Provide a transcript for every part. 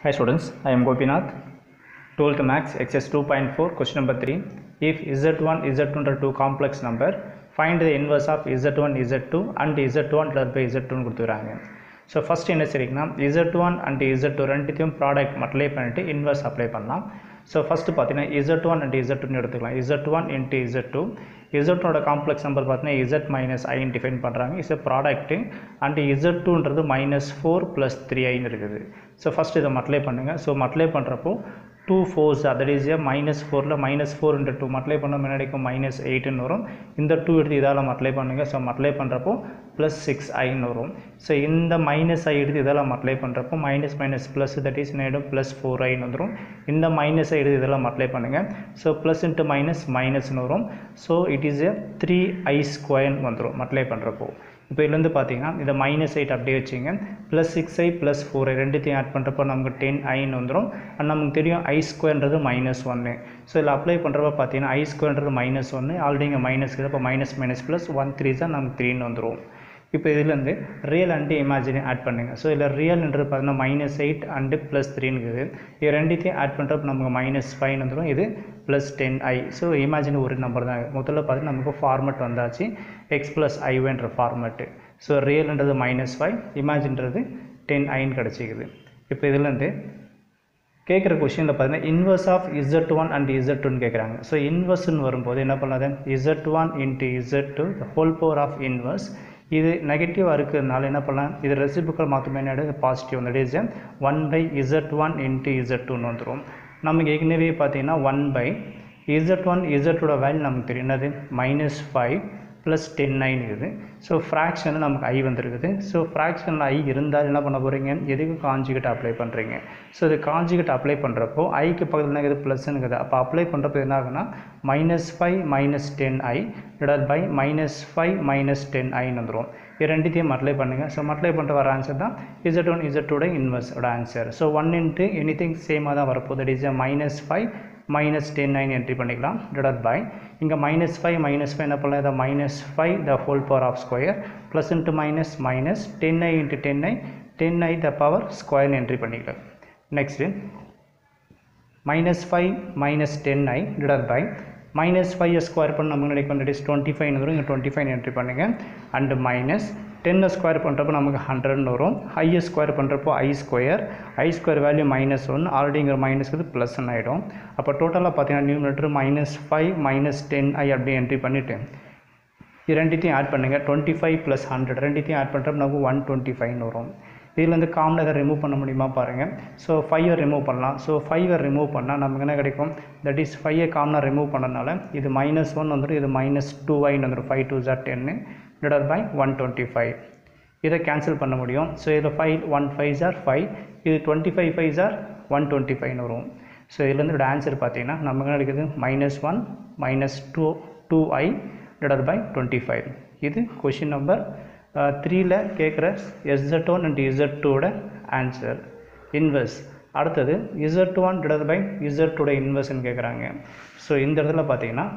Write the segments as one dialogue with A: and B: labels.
A: Hi students, I am Gopinath. 12th Max, exercise 2.4, question number 3. If Z1, Z2 are two complex number, find the inverse of Z1, Z2 and Z1 divided by Z2 னு கொடுத்துறாங்க so first என்ன சரிங்கன்னா Z1 one and Z2 ரெண்டுத்தையும் product multiply பண்ணிட்டு inverse apply பண்ணலாம் so first பார்த்தீங்கன்னா Z1 one and Z2 எடுத்துக்கலாம் Z1 one into Z2 இசட்டோட complex number பார்த்தீங்கன்னா இசட் மைனஸ் ஐன் டிஃபைன் பண்ணுறாங்க is a product and Z டூன்றது மைனஸ் ஃபோர் ப்ளஸ் த்ரீ ஐன்னு இருக்குது ஸோ ஃபஸ்ட் இதை மல்டிப்ளை பண்ணுங்கள் ஸோ மல்டிப்ளை பண்ணுறப்போ two fours that is a minus ஃபோரில் minus four into two multiply பண்ண முன்னாடிக்கும் மைனஸ் எயிட்டுன்னு வரும் இந்த டூ எடுத்து இதால் மல்டிப்ளை பண்ணுங்கள் ஸோ மல்டிப்ளை பண்ணுறப்போ ப்ளஸ் சிக்ஸ் ஐன்னு வரும் ஸோ இந்த மைனஸ் ஐ எடுத்து இதெல்லாம் மல்டிப்ளை பண்ணுறப்போ minus minus plus that is நேடும் ப்ளஸ் ஃபோர் ஐன்னு வந்துடும் இந்த மைனஸ் ஐ எடுத்து இதெல்லாம் மல்டிப்ளை பண்ணுங்கள் ஸோ ப்ளஸ் இன்ட்டு மைனஸ் மைனஸ்னு வரும் so it is a three i ஸ்கொயர்னு வந்துடும் மல்டிப்ளை பண்ணுறப்போ இப்போ இதுலேருந்து பார்த்தீங்கன்னா இதை மைனஸ் எயிட் அப்படியே வச்சுங்க plus six i plus four i ரெண்டுத்தையும் ஆட் பண்ணுறப்போ நமக்கு டென் ஐன்னு வந்துடும் அண்ட் நமக்கு தெரியும் ஐ ஸ்கொயர்ன்றது மைனஸ் ஒன்று ஸோ இதில் அப்ளை பண்ணுறப்ப பார்த்தீங்கன்னா ஐ ஸ்கொயர்ன்றது மைனஸ் ஒன்று ஆல்ரெடி இங்கே மைனஸ் இருக்குது அப்போ minus minus plus one three தான் நமக்கு த்ரீன்னு வந்துடும் இப்போ இதுலேருந்து ரியல் அண்டு இமேஜினி ஆட் பண்ணுங்கள் ஸோ இதில் ரியல்ன்றது பார்த்தீங்கன்னா மைனஸ் எயிட் அண்டு ப்ளஸ் த்ரீனுக்குது இது ரெண்டுத்தையும் ஆட் பண்ணுறப்ப நமக்கு மைனஸ் ஃபைவ் வந்துடும் இது plus ten i so imaginary ஒரு நம்பர் தான் முதல்ல பார்த்தீங்கன்னா நமக்கு ஃபார்மெட் வந்தாச்சு எக்ஸ் ப்ளஸ் ஐவேன்ற ஃபார்மெட்டு ஸோ ரியல்ன்றது மைனஸ் ஃபைவ் இமேஜின்றது டென் ஐன்னு கிடச்சிக்குது இப்போ இதுலேருந்து கேட்குற கொஷினில் பார்த்தீங்கன்னா inverse of Z one and Z டூன்னு கேட்குறாங்க ஸோ இன்வர்ஸ்னு வரும்போது என்ன பண்ணாது Z one into Z two the whole power of inverse இது நெகட்டிவாக இருக்கிறதுனால என்ன பண்ணலாம் இது ரெசிபிக்கல் மாற்றமே என்ன positive that is one by Z one into Z டூன்னு வந்துடும் நமக்கு ஏற்கனவே பார்த்தீங்கன்னா ஒன் பை இசட் ஒன் இசட்டோட வேல்யூ நமக்கு தெரியும் என்னது minus five plus ten nine இருக்குது ஸோ ஃப்ராக்ஷனில் நமக்கு ஐ வந்துருக்குது ஸோ ஃப்ராக்ஷனில் ஐ இருந்தால் என்ன பண்ண போகிறீங்க எதுக்கு காஞ்சிகிட்ட அப்ளை பண்ணுறீங்க ஸோ இது காஞ்சிகிட்ட அப்ளை பண்ணுறப்போ ஐக்கு பக்கத்தில் என்ன ப்ளஸ்னுக்குது அப்போ அப்ளை பண்ணுறப்போ என்ன ஆகுனா minus five minus ten i divide by minus five minus ten ஐன்னு வந்துடும் இது ரெண்டுத்தையும் மல்டிப்ளை பண்ணுங்கள் ஸோ மல்டிப்ளை பண்ணிட்டு வர ஆன்சர் தான் இசட் ஒன் இசட் டூட இன்வெர்ஸோட answer so one into anything சேமாக தான் வரப்போகுது that is minus five minus ten nine entry பண்ணிக்கலாம் டிவைட் பை இங்கே மைனஸ் ஃபைவ் மைனஸ் ஃபைவ் என்ன பண்ணலாம் இதை minus five the whole power of square plus into minus minus ten i into ten i ten i the power ஸ்கொயர்னு entry பண்ணிக்கலாம் next minus five minus ten i divide by minus five square பண்ண நமக்கு கிடைக்கும் that is twenty five வரும் இங்கே twenty five entry பண்ணுங்கள் and minus டென்னை square பண்ணுறப்போ நமக்கு ஹண்ட்ரட்னு வரும் ஐயை ஸ்கொயர் பண்ணுறப்போ i square i square value minus one ஆல்ரெடிங்கிற மைனஸ்க்கு ப்ளஸ்ன்னு ஆகிடும் அப்போ டோட்டலாக பார்த்தீங்கன்னா numerator minus five minus ten i அப்படியே என்ட்ரி பண்ணிவிட்டு இது ரெண்டுத்தையும் ஆட் பண்ணுங்கள் டுவெண்ட்டி ஃபைவ் ப்ளஸ் ஹண்ட்ரட் ரெண்டுத்தையும் ஆட் பண்ணுறப்ப நமக்கு ஒன் டுவெண்ட்டி ஃபைவ்னு வரும் இதுலேருந்து காமனாக எதை ரிமூவ் பண்ண முடியுமா பாருங்கள் ஸோ ஃபைவை ரிமூவ் பண்ணலாம் ஸோ ஃபைவை ரிமூவ் பண்ணால் நமக்கு என்ன கிடைக்கும் தட் இஸ் ஃபைவை காமனாக ரிமூவ் பண்ணனால இது மைனஸ் ஒன் வந்துடும் இது மைனஸ் டூ ஐன்னு வந்துடும் ஃபைவ் டூ ஜார் டென்னு divide by one twenty five இதை கேன்சல் பண்ண முடியும் ஸோ இதில் ஃபைவ் ஒன் ஃபைவ் ஜார் ஃபைவ் இது டுவெண்ட்டி ஃபைவ் ஃபைவ் ஜார் ஒன் டுவெண்ட்டி ஃபைவ்னு வரும் ஸோ இதுலேருந்து இதோட ஆன்சர் பார்த்தீங்கன்னா நமக்கு என்ன கிடைக்குது minus one minus two two i divide by twenty five இது கொஷின் நம்பர் த்ரீயில் கேட்குற எஸ்எட் ஒன் அண்ட் இசட் டூட ஆன்சர் இன்வெர்ஸ் அடுத்தது Z one divide by Z டூட இன்வெர்ஸ்ன்னு கேட்குறாங்க ஸோ இந்த இடத்துல பார்த்தீங்கன்னா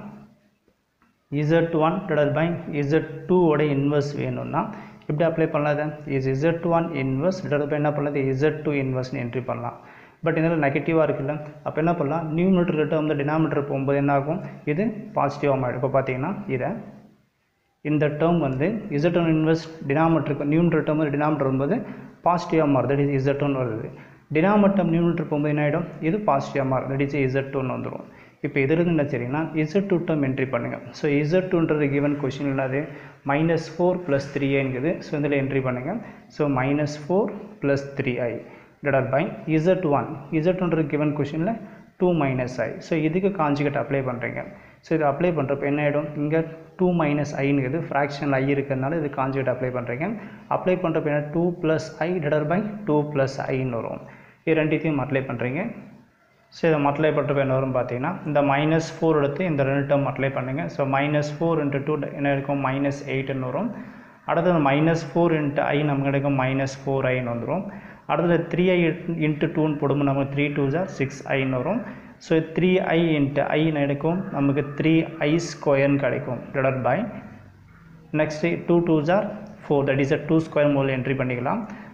A: Z one divide by Z டூவோட இன்வெர்ஸ் வேணும்னா எப்படி அப்ளை பண்ணலாம் is Z one inverse divide by என்ன பண்ணலாம் இசட் டூ இன்வெர்ஸ்னு என்ட்ரி பண்ணலாம் பட் இதில் நெகட்டிவாக இருக்குல்ல அப்போ என்ன பண்ணலாம் நியூமினேட்டர் கிட்ட வந்து டினாமினேட்டர் போகும்போது என்ன ஆகும் இது பாசிட்டிவாக மாறிடும் இப்போ பார்த்தீங்கன்னா இதை இந்த டேர்ம் வந்து இசட் ஒன் இன்வெர்ஸ் டினாமினேட்டருக்கு நியூமினேட்டர் டேர்ம் வந்து டினாமினேட்டர் வரும்போது பாசிட்டிவாக மாறுது தட் இஸ் இசட் ஒன் வருது டினாமினேட்டர் நியூமினேட்டர் போகும்போது என்ன ஆகிடும் இது பாசிட்டிவாக மாறும் தட் இஸ் இசட் ஒன் வந்துடும் இப்போ இதிலிருந்து என்ன சரிங்கன்னா இசட் டூ டேர்ம் என்ட்ரி பண்ணுங்கள் ஸோ இசட் டூன்றது கிவன் கொஷின் இல்லாது மைனஸ் ஃபோர் ப்ளஸ் த்ரீ ஐங்குது ஸோ இதில் என்ட்ரி பண்ணுங்கள் so minus four plus three i divide by Z one Z ஒன்றது கிவன் கொஷினில் டூ மைனஸ் ஐ ஸோ இதுக்கு காஞ்சிகட் அப்ளை பண்ணுறீங்க ஸோ இது அப்ளை பண்ணுறப்ப என்ன ஆகிடும் இங்கே டூ மைனஸ் ஐனுக்குது ஃப்ராக்ஷன் ஐ இருக்கிறதுனால இது காஞ்சிகட் அப்ளை பண்ணுறீங்க அப்ளை பண்ணுறப்ப என்ன two plus I divide by two plus ஐன்னு வரும் இது ரெண்டுத்தையும் அப்ளை பண்ணுறீங்க ஸோ இதை மல்டிப்ளை பண்ணுறப்ப என்ன வரும் பார்த்தீங்கன்னா இந்த மைனஸ் ஃபோர் எடுத்து இந்த ரெண்டு டேர்ம் மல்டிப்ளை பண்ணுங்கள் so minus four into two என்ன இருக்கும் மைனஸ் எயிட்னு வரும் அடுத்தது மைனஸ் ஃபோர் இன்ட்டு ஐ நமக்கு கிடைக்கும் மைனஸ் ஃபோர் ஐன்னு வந்துடும் அடுத்தது த்ரீ ஐ இன்ட்டு டூன்னு போடும்போது நமக்கு த்ரீ டூ ஜார் சிக்ஸ் ஐன்னு வரும் so three i into i கிடைக்கும் நமக்கு த்ரீ ஐ ஸ்கொயர்னு கிடைக்கும் divide by next two two ஜார் four that is a two square மோல் என்ட்ரி பண்ணிக்கலாம்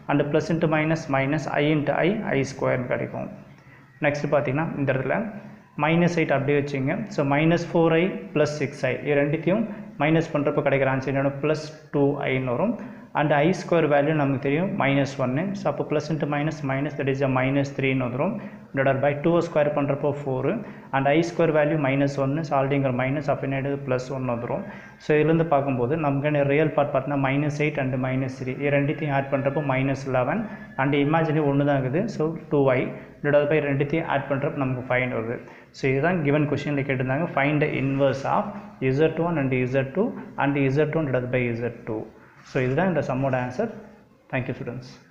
A: and plus into minus minus i into i i ஸ்கொயர்னு கிடைக்கும் நெக்ஸ்ட் பார்த்தீங்கன்னா இந்த இடத்துல மைனஸ் எயிட் அப்படியே வச்சுங்க so minus four i plus six i இது ரெண்டுத்தையும் மைனஸ் பண்ணுறப்போ கிடைக்கிற ஆன்சர் என்னோட ப்ளஸ் டூ ஐன்னு வரும் அண்ட் ஐ ஸ்கொயர் வேல்யூ நமக்கு தெரியும் மைனஸ் ஒன்று ஸோ அப்போ plus into minus minus that is a minus த்ரீன்னு வந்துடும் டிவைட் பை டூ ஸ்கொயர் பண்ணுறப்போ four and i square value minus ஒன்று சால்டிங்கிற மைனஸ் அப்படின்னு ப்ளஸ் ஒன்று வந்துடும் ஸோ இதுலேருந்து பார்க்கும்போது நமக்கு ரியல் பார்ட் பார்த்தீங்கன்னா minus eight and minus three இது ரெண்டுத்தையும் ஆட் பண்ணுறப்போ மைனஸ் லெவன் அண்ட் இமேஜினி ஒன்று தான் இருக்குது so two i divide by ரெண்டுத்தையும் ஆட் பண்ணுறப்ப நமக்கு ஃபைன் வருது ஸோ இதுதான் கிவன் கொஷினில் கேட்டிருந்தாங்க find the inverse of Z one and Z two and Z one divide by Z two so இதுதான் இந்த சம்மோட ஆன்சர் தேங்க்யூ ஸ்டூடெண்ட்ஸ்